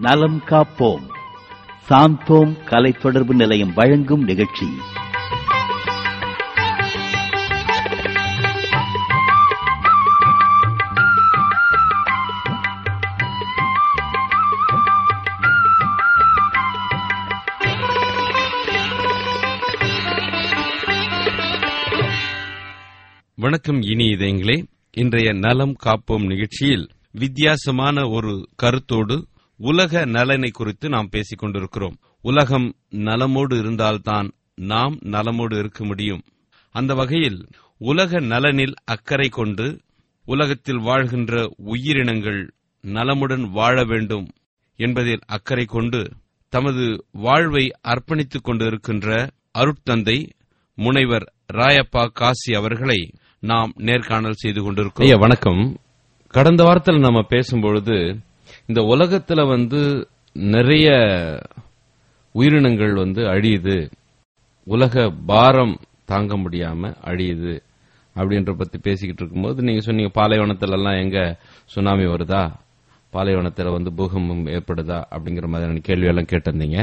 நலம் காப்போம் சாந்தோம் கலை தொடர்பு நிலையம் வழங்கும் நிகழ்ச்சி வணக்கம் இனி இதயங்களே இன்றைய நலம் காப்போம் நிகழ்ச்சியில் வித்தியாசமான ஒரு கருத்தோடு உலக நலனை குறித்து நாம் பேசிக் கொண்டிருக்கிறோம் உலகம் நலமோடு இருந்தால்தான் நாம் நலமோடு இருக்க முடியும் அந்த வகையில் உலக நலனில் அக்கறை கொண்டு உலகத்தில் வாழ்கின்ற உயிரினங்கள் நலமுடன் வாழ வேண்டும் என்பதில் அக்கறை கொண்டு தமது வாழ்வை அர்ப்பணித்துக் கொண்டிருக்கின்ற அருட்தந்தை முனைவர் ராயப்பா காசி அவர்களை நாம் நேர்காணல் செய்து கொண்டிருக்கிறோம் ஐயா வணக்கம் கடந்த வாரத்தில் நம்ம பேசும்பொழுது இந்த உலகத்துல வந்து நிறைய உயிரினங்கள் வந்து அழியுது உலக பாரம் தாங்க முடியாம அழியுது அப்படின்ற பத்தி பேசிக்கிட்டு இருக்கும்போது நீங்க சொன்னீங்க பாலைவனத்துல எல்லாம் எங்க சுனாமி வருதா பாலைவனத்துல வந்து பூகம்பம் ஏற்படுதா அப்படிங்கிற மாதிரியான கேள்வி எல்லாம் கேட்டிருந்தீங்க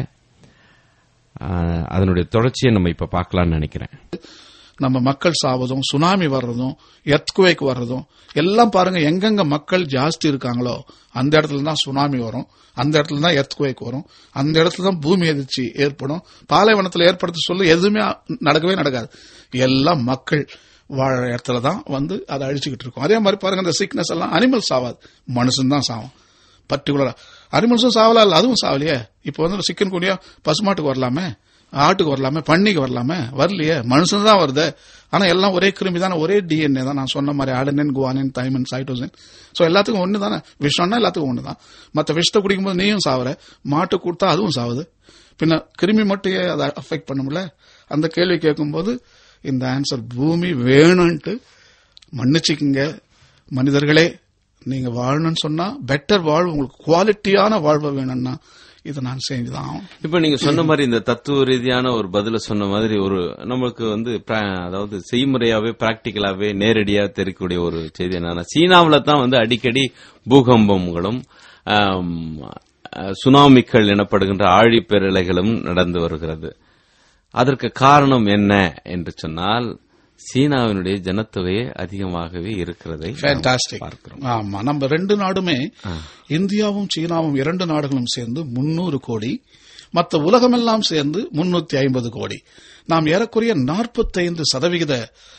ஆஹ், அதனுடைய தொடர்ச்சியை நம்ம இப்ப பார்க்கலாம்னு நினைக்கிறேன் நம்ம மக்கள் சாவதும் சுனாமி வர்றதும் எர்த்குவேக் வர்றதும் எல்லாம் பாருங்க எங்கெங்க மக்கள் ஜாஸ்தி இருக்காங்களோ அந்த இடத்துல தான் சுனாமி வரும் அந்த இடத்துல தான் எர்த்குவேக் வரும் அந்த இடத்துல தான் பூமி எதிர்ச்சி ஏற்படும் பாலைவனத்தில் ஏற்படுத்த சொல்ல எதுவுமே நடக்கவே நடக்காது எல்லாம் மக்கள் வாழ இடத்துல தான் வந்து அதை அழிச்சுக்கிட்டு இருக்கும் அதே மாதிரி பாருங்க இந்த சிக்னஸ் எல்லாம் அனிமல்ஸ் ஆகாது மனுஷன் தான் சாவும் பர்டிகுலரா அனிமல்ஸும் சாவலா இல்ல அதுவும் சாவலையே இப்போ வந்து சிக்கன் குனியா பசுமாட்டுக்கு வரலாமே ஆட்டுக்கு வரலாமே பன்னிக்கு வரலாமே வரலையே மனுஷன் தான் வருது ஆனா எல்லாம் ஒரே கிருமி தானே ஒரே டிஎன்ஏ தான் நான் சொன்ன மாதிரி adenine guanine thymine cytosine so எல்லாத்துக்கும் ஒண்ணு தானே விஷம்னா எல்லாத்துக்கும் ஒண்ணு தான் மற்ற விஷத்தை குடிக்கும்போது நீயும் சாவற மாட்டு கொடுத்தா அதுவும் சாவுது பின்ன கிருமி மட்டும் ஏன் அதை அஃபெக்ட் பண்ண முடியல அந்த கேள்வி கேட்கும்போது இந்த ஆன்சர் பூமி வேணும்ன்ட்டு மன்னிச்சுக்குங்க மனிதர்களே நீங்க வாழணும்னு சொன்னா பெட்டர் வாழ்வு உங்களுக்கு குவாலிட்டியான வாழ்வு வேணும்னா இதை நான் செஞ்சுதான் ஆகணும். இப்ப நீங்க சொன்ன மாதிரி இந்த தத்துவ ரீதியான ஒரு பதில சொன்ன மாதிரி ஒரு நமக்கு வந்து pra- அதாவது செய்முறையாவே பிராக்டிக்கலாவே நேரடியா தெரியக்கூடிய ஒரு செய்தி என்னன்னா சீனாவுல தான் வந்து அடிக்கடி பூகம்பங்களும் ஆம், அஹ், சுனாமிக்கள் எனப்படுகின்ற ஆழிப்பேரலைகளும் நடந்து வருகிறது அதற்கு காரணம் என்ன என்று சொன்னால் சீனாவினுடைய ஜனத்தொகையே அதிகமாகவே இருக்கிறதை நாம் Fantastic. பார்க்கிறோம் ஆமா நம்ம ரெண்டு நாடுமே இந்தியாவும் சீனாவும் இரண்டு நாடுகளும் சேர்ந்து முன்னூறு கோடி மற்ற உலகமெல்லாம் சேர்ந்து முன்னூத்தி ஐம்பது கோடி நாம் ஏறக்குறைய நாற்பத்தைந்து சதவிகித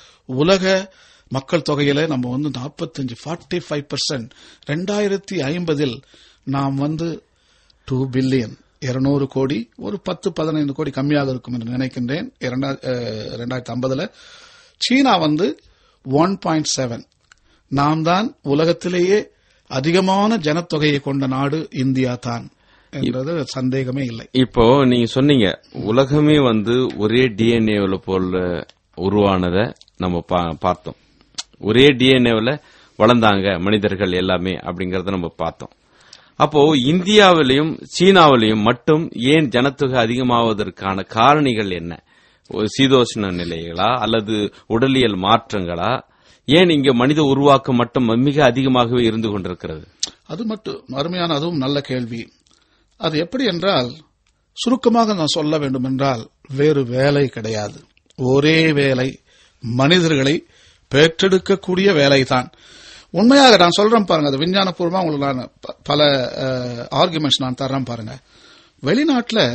உலக மக்கள் தொகையில நம்ம வந்து நாற்பத்தஞ்சு ஃபார்ட்டி ஃபைவ் பர்சன்ட் ரெண்டாயிரத்தி ஐம்பதில் நாம் வந்து டூ பில்லியன் இருநூறு கோடி ஒரு பத்து பதினைந்து கோடி கம்மியாக இருக்கும் என்று நினைக்கின்றேன் இரண்டாயிரத்தி ஐம்பதுல சீனா வந்து ஒன் பாயிண்ட் செவன் நாம் தான் உலகத்திலேயே அதிகமான ஜனத்தொகையை கொண்ட நாடு இந்தியா தான் என்பது சந்தேகமே இல்லை இப்போ நீங்க சொன்னீங்க உலகமே வந்து ஒரே டிஎன்ஏவில் போல உருவானத நம்ம பா- பார்த்தோம் ஒரே டிஎன்ஏவில் வளர்ந்தாங்க மனிதர்கள் எல்லாமே அப்படிங்கறத நம்ம பார்த்தோம் அப்போ இந்தியாவிலையும் சீனாவிலையும் மட்டும் ஏன் ஜனத்தொகை அதிகமாவதற்கான காரணிகள் என்ன ஒரு சீதோஷ்ண நிலைகளா அல்லது உடலியல் மாற்றங்களா ஏன் இங்க மனித உருவாக்கம் மட்டும் மிக அதிகமாகவே இருந்து கொண்டிருக்கிறது அது மட்டும் அருமையான அதுவும் நல்ல கேள்வி அது எப்படி என்றால் சுருக்கமாக நான் சொல்ல வேண்டும் என்றால் வேறு வேலை கிடையாது ஒரே வேலை மனிதர்களை பெற்றெடுக்கக்கூடிய வேலைதான் உண்மையாக நான் சொல்றேன் பாருங்க அது விஞ்ஞானபூர்வமா உங்களுக்கு நான் ப- பல ஆர்குமெண்ட்ஸ் நான் தர்றேன் பாருங்க வெளிநாட்டில்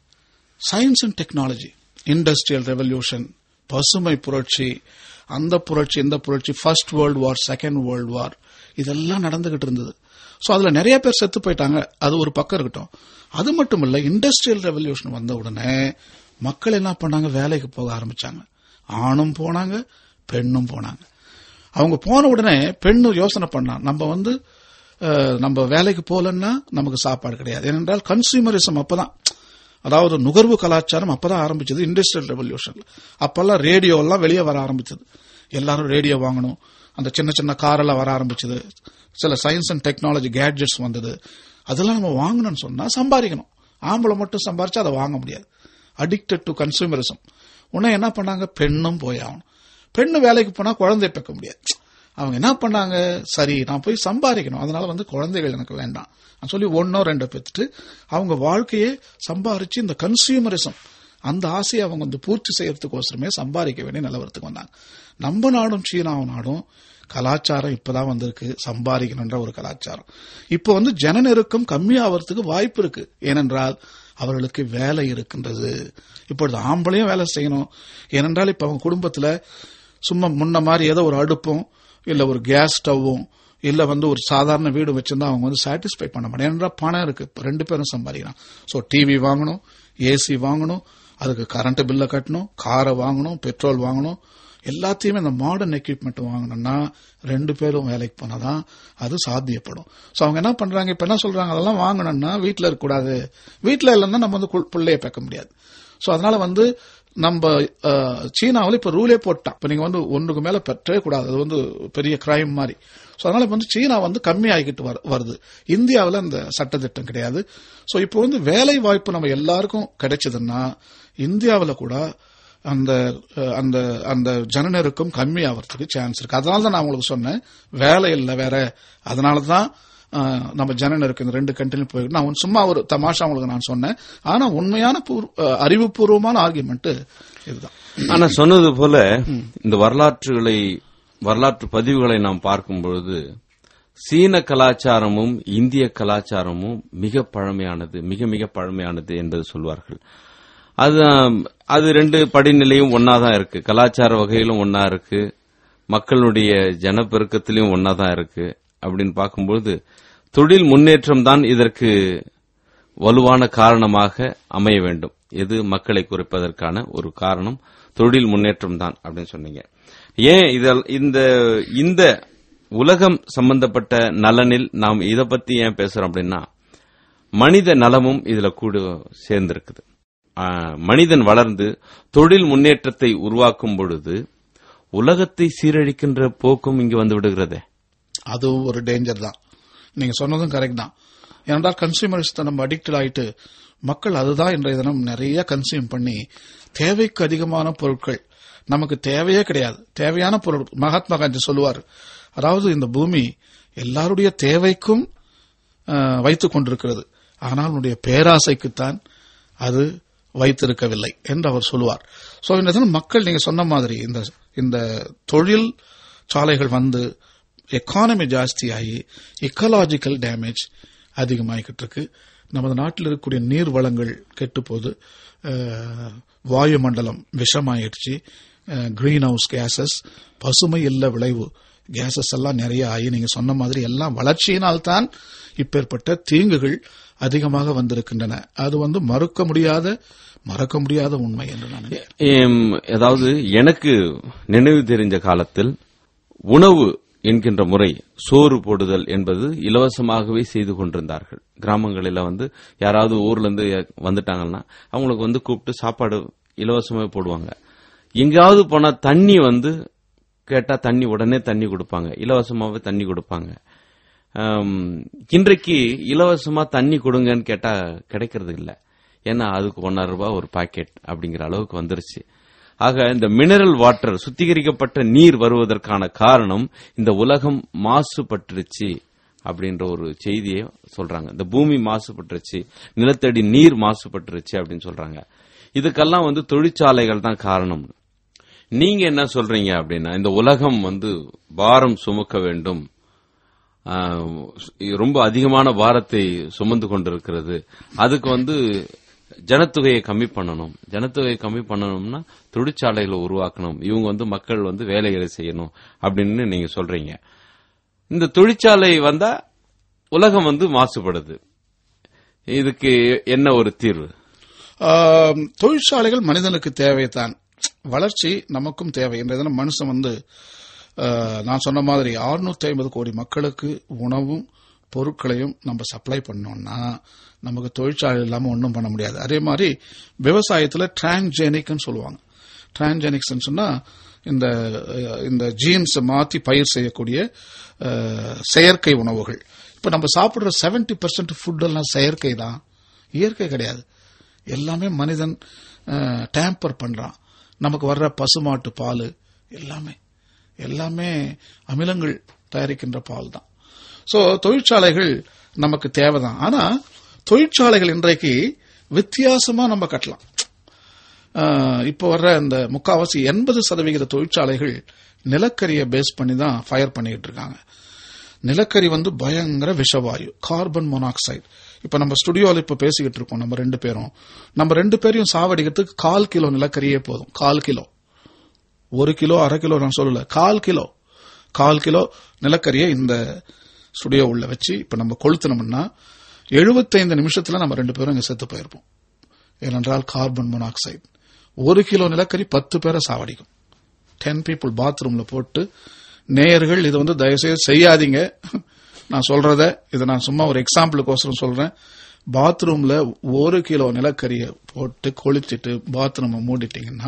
science and technology industrial revolution பசுமை புரட்சி அந்த புரட்சி இந்த புரட்சி first world war second world war இதெல்லாம் நடந்துகிட்டு இருந்தது சோ அதுல நிறைய பேர் செத்து போயிட்டாங்க அது ஒரு பக்கம் இருக்கட்டும் அது மட்டும் இல்ல இண்டஸ்ட்ரியல் ரெவல்யூஷன் வந்த உடனே மக்கள் என்ன பண்ணாங்க வேலைக்கு போக ஆரம்பிச்சாங்க ஆணும் போனாங்க பெண்ணும் போனாங்க அவங்க போன உடனே பெண்ணு யோசனை பண்ணா நம்ம வந்து அஹ், நம்ம வேலைக்கு போகலன்னா நமக்கு சாப்பாடு கிடையாது ஏனென்றால் கன்சியூமரிசம் அப்பதான் அதாவது நுகர்வு கலாச்சாரம் அப்பதான் ஆரம்பிச்சது இண்டஸ்ட்ரியல் ரெவல்யூஷன் அப்பெல்லாம் ரேடியோ எல்லாம் வெளியே வர ஆரம்பிச்சது எல்லாரும் ரேடியோ வாங்கணும் அந்த சின்ன சின்ன கார் எல்லாம் வர ஆரம்பிச்சது சில சயின்ஸ் அண்ட் டெக்னாலஜி கேட்ஜெட்ஸ் வந்தது அதெல்லாம் நம்ம வாங்கணும்னு சொன்னா சம்பாதிக்கணும் ஆம்பளை மட்டும் சம்பாரிச்சா அதை வாங்க முடியாது அடிக்டட் டு கன்சூமரிசம் உடனே என்ன பண்ணாங்க பெண்ணும் போய் ஆகணும் பெண்ணு வேலைக்கு போனா குழந்தை பெக்க முடியாது அவங்க என்ன பண்ணாங்க சரி நான் போய் சம்பாதிக்கணும் அதனால வந்து குழந்தைகள் எனக்கு வேண்டாம் நான் சொல்லி ஒன்னோ ரெண்டோ பெற்றுட்டு அவங்க வாழ்க்கையே சம்பாரிச்சு இந்த கன்சியூமரிசம் அந்த ஆசையை அவங்க வந்து பூர்த்தி செய்யறதுக்கோசரமே சம்பாதிக்க வேண்டிய நிலவரத்துக்கு வந்தாங்க நம்ம நாடும் சீனாவும் நாடும் கலாச்சாரம் இப்பதான் வந்திருக்கு சம்பாதிக்கணுன்ற ஒரு கலாச்சாரம் இப்போ வந்து ஜன நெருக்கம் கம்மியாகிறதுக்கு வாய்ப்பு இருக்கு ஏனென்றால் அவர்களுக்கு வேலை இருக்கின்றது இப்பொழுது ஆம்பளையும் வேலை செய்யணும் ஏனென்றால் இப்ப அவங்க குடும்பத்துல சும்மா முன்ன மாதிரி ஏதோ ஒரு அடுப்பும் இல்ல ஒரு கேஸ் ஸ்டவ்வும் இல்ல வந்து ஒரு சாதாரண வீடு வச்சிருந்தா அவங்க வந்து சாட்டிஸ்ஃபை பண்ண மாட்டாங்க ஏன்னா பணம் இருக்கு இப்ப ரெண்டு பேரும் சம்பாதிக்கலாம் சோ டிவி வாங்கணும் ஏசி வாங்கணும் அதுக்கு கரண்ட் பில்ல கட்டணும் காரை வாங்கணும் பெட்ரோல் வாங்கணும் எல்லாத்தையுமே இந்த மாடர்ன் எக்யூப்மெண்ட் வாங்கணும்னா ரெண்டு பேரும் வேலைக்கு போனாதான் அது சாத்தியப்படும் சோ அவங்க என்ன பண்றாங்க இப்ப என்ன சொல்றாங்க அதெல்லாம் வாங்கணும்னா வீட்டுல இருக்கக்கூடாது வீட்டுல இல்லைன்னா நம்ம வந்து கு- பிள்ளைய பேக்க முடியாது சோ அதனால வந்து நம்ம அஹ், சீனாவுல இப்ப ரூலே போட்டான் இப்ப நீங்க வந்து ஒன்றுக்கு மேல பெற்றவே கூடாது அது வந்து பெரிய கிரைம் மாதிரி சோ அதனால இப்ப வந்து சீனா வந்து கம்மி ஆகிக்கிட்டு வரு- வருது இந்தியாவுல அந்த சட்டத்திட்டம் கிடையாது சோ இப்போ வந்து வேலை வாய்ப்பு நம்ம எல்லாருக்கும் கிடைச்சதுன்னா இந்தியாவுல கூட அந்த அஹ், அந்த அந்த ஜனநெருக்கம் கம்மி ஆகிறதுக்கு சான்ஸ் இருக்கு அதனால தான் நான் உங்களுக்கு சொன்னேன் வேலை இல்லை வேற அதனால தான் அஹ், நம்ம ஜனநெருக்கம் இந்த ரெண்டு கண்ட்ரிலும் போயிருக்கு நான் சும்மா ஒரு தமாஷா உங்களுக்கு நான் சொன்னேன் ஆனா உண்மையான பூர்வ- அஹ், அறிவுபூர்வமான ஆர்குமெண்ட் இதுதான் ஆனா சொன்னது போல இந்த வரலாற்றுகளை வரலாற்று பதிவுகளை நாம் பார்க்கும் பொழுது சீன கலாச்சாரமும் இந்திய கலாச்சாரமும் மிக பழமையானது மிக மிக பழமையானது என்பது சொல்வார்கள் அது ஆம், அது ரெண்டு படிநிலையும் ஒன்னாதான் இருக்கு கலாச்சார வகையிலும் ஒன்னா இருக்கு மக்களுடைய ஜனப்பெருக்கத்திலையும் ஒன்னாதான் இருக்கு அப்படின்னு பார்க்கும்போது தொழில் முன்னேற்றம் தான் இதற்கு வலுவான காரணமாக அமைய வேண்டும் எது மக்களை குறைப்பதற்கான ஒரு காரணம் தொழில் முன்னேற்றம் தான் அப்படின்னு சொன்னீங்க ஏன் இதில் இந்த இந்த உலகம் சம்பந்தப்பட்ட நலனில் நாம் இத பத்தி ஏன் பேசுறோம் அப்படின்னா மனித நலமும் இதுல கூட சேர்ந்திருக்குது ஆ, மனிதன் வளர்ந்து தொழில் முன்னேற்றத்தை உருவாக்கும் பொழுது உலகத்தை சீரழிக்கின்ற போக்கும் இங்கு வந்து விடுகிறதே அதுவும் ஒரு டேஞ்சர் தான் நீங்க சொன்னதும் கரெக்ட் தான் ஏனென்றால் கன்சியூமர்ஸ் நம்ம அடிக்டட் ஆயிட்டு மக்கள் அதுதான் இன்றைய தினம் நிறைய கன்சியூம் பண்ணி தேவைக்கு அதிகமான பொருட்கள் நமக்கு தேவையே கிடையாது தேவையான பொருள் மகாத்மா காந்தி சொல்லுவார் அதாவது இந்த பூமி எல்லாருடைய தேவைக்கும் அஹ், வைத்துக் கொண்டிருக்கிறது ஆனால் உன்னுடைய பேராசைக்குத்தான் அது வைத்திருக்கவில்லை என்று அவர் சொல்லுவார் சோ இந்த தினம் மக்கள் நீங்க சொன்ன மாதிரி இந்த இந்த தொழில் சாலைகள் வந்து எக்கானமி ஜாஸ்தியாகி எக்கலாஜிக்கல் டேமேஜ் அதிகமாகிக்கிட்டு இருக்கு நமது நாட்டில் இருக்கக்கூடிய நீர் வளங்கள் கெட்டுப்போகுது அஹ், வாயுமண்டலம் விஷமாயிடுச்சு கிரீன் ஹவுஸ் கேசஸ் பசுமை இல்ல விளைவு கேசஸ் எல்லாம் நிறைய ஆகி நீங்க சொன்ன மாதிரி எல்லாம் வளர்ச்சியினால் தான் இப்பேற்பட்ட தீங்குகள் அதிகமாக வந்திருக்கின்றன அது வந்து மறுக்க முடியாத மறக்க முடியாத உண்மை என்று நான் நினைக்கிறேன் ஏம், அதாவது எனக்கு நினைவு தெரிஞ்ச காலத்தில் உணவு என்கின்ற முறை சோறு போடுதல் என்பது இலவசமாகவே செய்து கொண்டிருந்தார்கள் கிராமங்களில வந்து யாராவது ஊர்ல இருந்து வந்துட்டாங்கன்னா அவங்களுக்கு வந்து கூப்பிட்டு சாப்பாடு இலவசமாவே போடுவாங்க எங்கேயாவது போனா தண்ணி வந்து கேட்டா தண்ணி உடனே தண்ணி கொடுப்பாங்க இலவசமாவே தண்ணி கொடுப்பாங்க ஆம், இன்றைக்கு இலவசமா தண்ணி கொடுங்கன்னு கேட்டா கிடைக்கிறது இல்ல ஏன்னா அதுக்கு ஒன்னரை ரூபாய் ஒரு பாக்கெட் அப்படிங்கிற அளவுக்கு வந்துருச்சு ஆக இந்த மினரல் வாட்டர் சுத்திகரிக்கப்பட்ட நீர் வருவதற்கான காரணம் இந்த உலகம் மாசுபட்டுருச்சு அப்படின்ற ஒரு செய்தியை சொல்றாங்க இந்த பூமி மாசுபட்டுருச்சு நிலத்தடி நீர் மாசுபட்டுருச்சு அப்படின்னு சொல்றாங்க இதுக்கெல்லாம் வந்து தொழிற்சாலைகள் தான் காரணம் நீங்க என்ன சொல்றீங்க அப்படின்னா இந்த உலகம் வந்து பாரம் சுமக்க வேண்டும் ஆஹ், ரொம்ப அதிகமான பாரத்தை சுமந்து கொண்டிருக்கிறது அதுக்கு வந்து ஜனத்தொகையை கம்மி பண்ணணும் ஜனத்தொகையை கம்மி பண்ணணும்னா தொழிற்சாலைகளை உருவாக்கணும் இவங்க வந்து மக்கள் வந்து வேலைகளை செய்யணும் அப்படின்னு நீங்க சொல்றீங்க இந்த தொழிற்சாலை வந்தா உலகம் வந்து மாசுபடுது இதுக்கு என்ன ஒரு தீர்வு ஆம், தொழிற்சாலைகள் மனிதனுக்கு தேவைதான் வளர்ச்சி நமக்கும் தேவை இன்றைய தினம் மனுஷன் வந்து ஆ, நான் சொன்ன மாதிரி 650 ஐம்பது கோடி மக்களுக்கு உணவும் பொருட்களையும் நம்ம சப்ளை பண்ணோம்னா நமக்கு தொழிற்சாலை இல்லாம ஒன்றும் பண்ண முடியாது அதே மாதிரி விவசாயத்துல டிரான்ஜெனிக்னு சொல்லுவாங்க டிரான்ஜெனிக்ஸ் சொன்னா இந்த அஹ், இந்த ஜீன்ஸ் மாத்தி பயிர் செய்யக்கூடிய அஹ், செயற்கை உணவுகள் இப்ப நம்ம சாப்பிடுற 70% பர்சன்ட் ஃபுட் எல்லாம் செயற்கை தான் இயற்கை கிடையாது எல்லாமே மனிதன் டேம்பர் பண்றான் நமக்கு வர்ற பசுமாட்டு பால் எல்லாமே எல்லாமே அமிலங்கள் தயாரிக்கின்ற பால் தான் சோ தொழிற்சாலைகள் நமக்கு தேவைதான் ஆனா தொழிற்சாலைகள் இன்றைக்கு வித்தியாசமா நம்ம கட்டலாம் ஆஹ் இப்போ வர்ற இந்த முக்காவாசி எண்பது சதவிகித தொழிற்சாலைகள் நிலக்கரியை பேஸ் பண்ணி தான் ஃபயர் பண்ணிட்டு இருக்காங்க நிலக்கரி வந்து பயங்கர விஷவாயு கார்பன் மோனாக்சைடு இப்ப நம்ம ஸ்டுடியோல இப்ப பேசிக்கிட்டு இருக்கோம் நம்ம ரெண்டு பேரும் நம்ம ரெண்டு பேரையும் சாவடிக்கிறதுக்கு கால் கிலோ நிலக்கரியே போதும் கால் கிலோ ஒரு கிலோ அரை கிலோ நான் சொல்லல கால் கிலோ கால் கிலோ நிலக்கரியை இந்த ஸ்டுடியோ உள்ள வச்சு இப்ப நம்ம கொளுத்தினோம்னா எழுபத்தைந்து நிமிஷத்துல நம்ம ரெண்டு பேரும் இங்க செத்து போயிருப்போம் ஏனென்றால் கார்பன் மோனாக்சைடு ஒரு கிலோ நிலக்கரி பத்து பேரை சாவடிக்கும் டென் பீப்புள் பாத்ரூம்ல போட்டு நேயர்கள் இது வந்து தயவுசெய்து செய்யாதீங்க நான் சொல்றத இதை நான் சும்மா ஒரு எக்ஸாம்பிளுக்கோசரம் சொல்றேன் பாத்ரூம்ல ஒரு கிலோ நிலக்கரியை போட்டு கொளுத்திட்டு பாத்ரூமை மூடிட்டீங்கன்னா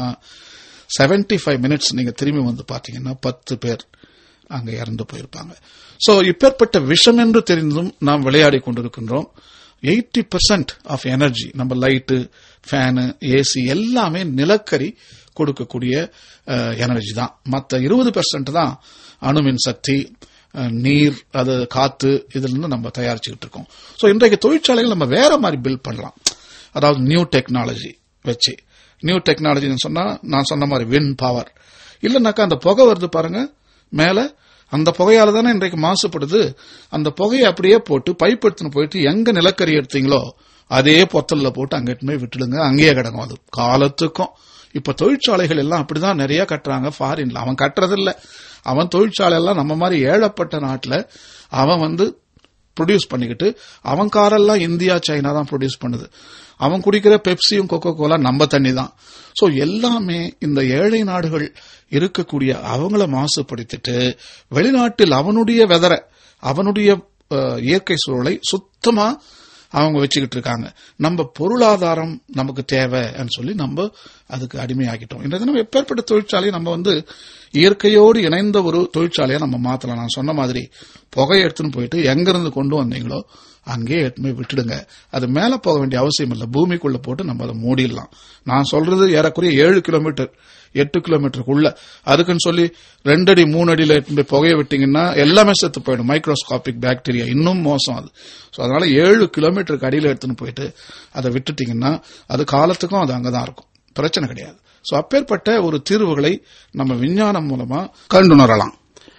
75 ஃபைவ் மினிட்ஸ் நீங்க திரும்பி வந்து பாத்தீங்கன்னா பத்து பேர் அங்க இறந்து போயிருப்பாங்க சோ இப்பேற்பட்ட விஷம் என்று தெரிந்தும் நாம் விளையாடி கொண்டிருக்கின்றோம் எயிட்டி பெர்சென்ட் ஆஃப் எனர்ஜி நம்ம லைட்டு ஃபேனு ஏசி எல்லாமே நிலக்கரி கொடுக்கக்கூடிய எனர்ஜி தான் மற்ற இருபது பெர்சென்ட் தான் அணுமின் சக்தி அஹ், நீர் அது காத்து இதுல இருந்து நம்ம தயாரிச்சுக்கிட்டு இருக்கோம் சோ இன்றைக்கு தொழிற்சாலைகள் நம்ம வேற மாதிரி பில்ட் பண்ணலாம் அதாவது நியூ டெக்னாலஜி வச்சு நியூ டெக்னாலஜின்னு சொன்னா நான் சொன்ன மாதிரி வின் பவர் இல்லைனாக்கா அந்த புகை வருது பாருங்க மேல அந்த புகையால தானே இன்றைக்கு மாசுபடுது அந்த புகையை அப்படியே போட்டு பைப் எடுத்துன்னு போயிட்டு எங்க நிலக்கரி எடுத்தீங்களோ அதே பொத்தல்ல போட்டு அங்க எடுத்துன்னு போய் விட்டுடுங்க அங்கேயே கிடக்கும் அது காலத்துக்கும் இப்ப தொழிற்சாலைகள் எல்லாம் அப்படிதான் நிறைய கட்டுறாங்க ஃபாரின்ல அவன் கட்டுறதில்ல அவன் தொழிற்சாலை எல்லாம் நம்ம மாதிரி ஏழப்பட்ட நாட்டுல அவன் வந்து ப்ரொடியூஸ் பண்ணிக்கிட்டு அவன் காரெல்லாம் இந்தியா சைனா தான் ப்ரொடியூஸ் பண்ணுது அவன் குடிக்கிற பெப்சியும் கொக்கோ கோலா நம்ம தண்ணி தான் சோ எல்லாமே இந்த ஏழை நாடுகள் இருக்கக்கூடிய அவங்கள மாசுபடுத்திட்டு வெளிநாட்டில் அவனுடைய வெதர அவனுடைய அஹ், இயற்கை சூழலை சுத்தமா அவங்க வச்சுக்கிட்டு இருக்காங்க நம்ம பொருளாதாரம் நமக்கு தேவைன்னு சொல்லி நம்ம அதுக்கு அடிமையாகிட்டோம் இந்த தினம் எப்பேற்பட்ட தொழிற்சாலையை நம்ம வந்து இயற்கையோடு இணைந்த ஒரு தொழிற்சாலையை நம்ம மாத்தலாம் நான் சொன்ன மாதிரி புகையை எடுத்துன்னு போயிட்டு எங்கிருந்து கொண்டு வந்தீங்களோ அங்கேயே எடுத்துன்னு போய் விட்டுடுங்க அது மேல போக வேண்டிய அவசியம் இல்லை பூமிக்குள்ள போட்டு நம்ம அதை மூடிடலாம் நான் சொல்றது ஏறக்குறைய ஏழு கிலோமீட்டர் எட்டு கிலோமீட்டருக்குள்ள அதுக்குன்னு சொல்லி ரெண்டு அடி மூணு அடியில எடுத்துன்னு போய் புகையை விட்டீங்கன்னா எல்லாமே செத்து போயிடும் மைக்ரோஸ்காபிக் பாக்டீரியா இன்னும் மோசம் அது சோ அதனால ஏழு கிலோமீட்டருக்கு அடியில எடுத்துன்னு போயிட்டு அதை விட்டுட்டீங்கன்னா அது காலத்துக்கும் அது அங்கதான் இருக்கும் பிரச்சனை கிடையாது சோ அப்பேற்பட்ட ஒரு தீர்வுகளை நம்ம விஞ்ஞானம் மூலமா கண்டுணரலாம்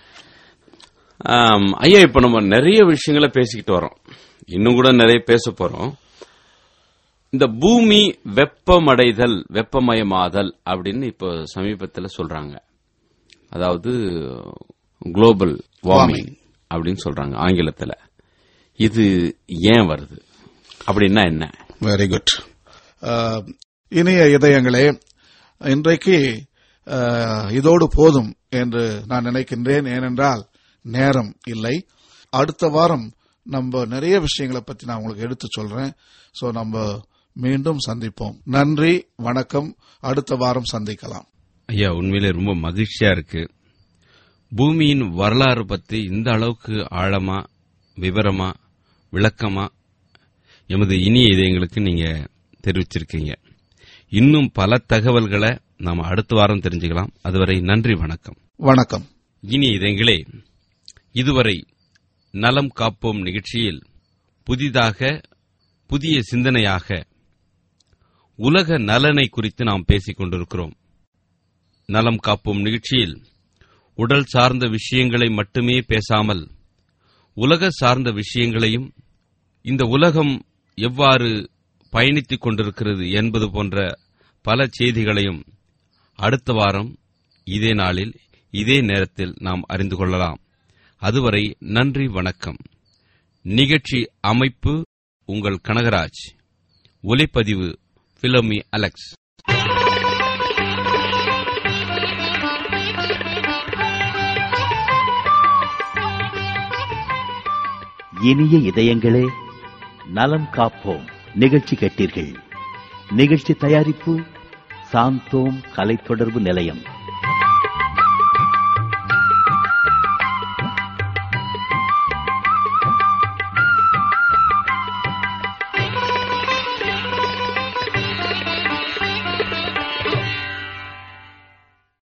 ஆம், ஐயா இப்ப நம்ம நிறைய விஷயங்களை பேசிக்கிட்டு வரோம் இன்னும் கூட நிறைய பேச போறோம் இந்த பூமி வெப்பமடைதல் வெப்பமயமாதல் அப்படின்னு இப்போ சமீபத்தில் சொல்றாங்க அதாவது குளோபல் வார்மிங் அப்படின்னு சொல்றாங்க ஆங்கிலத்துல இது ஏன் வருது அப்படின்னா என்ன வெரி குட் இனிய இதயங்களே இன்றைக்கு அஹ், இதோடு போதும் என்று நான் நினைக்கின்றேன் ஏனென்றால் நேரம் இல்லை அடுத்த வாரம் நம்ம நிறைய விஷயங்களை பத்தி நான் உங்களுக்கு எடுத்து சொல்றேன் சோ நம்ம மீண்டும் சந்திப்போம் நன்றி வணக்கம் அடுத்த வாரம் சந்திக்கலாம் ஐயா உண்மையிலே ரொம்ப மகிழ்ச்சியா இருக்கு பூமியின் வரலாறு பத்தி இந்த அளவுக்கு ஆழமா விவரமா விளக்கமா எமது இனிய இதயங்களுக்கு நீங்க தெரிவிச்சிருக்கீங்க இன்னும் பல தகவல்களை நாம அடுத்த வாரம் தெரிஞ்சுக்கலாம் அதுவரை நன்றி வணக்கம் வணக்கம் இனி இதயங்களே இதுவரை நலம் காப்போம் நிகழ்ச்சியில் புதிதாக புதிய சிந்தனையாக உலக நலனை குறித்து நாம் பேசிக் கொண்டிருக்கிறோம் நலம் காப்போம் நிகழ்ச்சியில் உடல் சார்ந்த விஷயங்களை மட்டுமே பேசாமல் உலக சார்ந்த விஷயங்களையும் இந்த உலகம் எவ்வாறு பயணித்துக் கொண்டிருக்கிறது என்பது போன்ற பல செய்திகளையும் அடுத்த வாரம் இதே நாளில் இதே நேரத்தில் நாம் அறிந்து கொள்ளலாம் அதுவரை நன்றி வணக்கம் நிகழ்ச்சி அமைப்பு உங்கள் கனகராஜ் ஒலிப்பதிவு பிலோமி அலெக்ஸ் இனிய இதயங்களே நலம் காப்போம் நிகழ்ச்சி கேட்டீர்கள் நிகழ்ச்சி தயாரிப்பு சாந்தோம் கலை தொடர்பு நிலையம்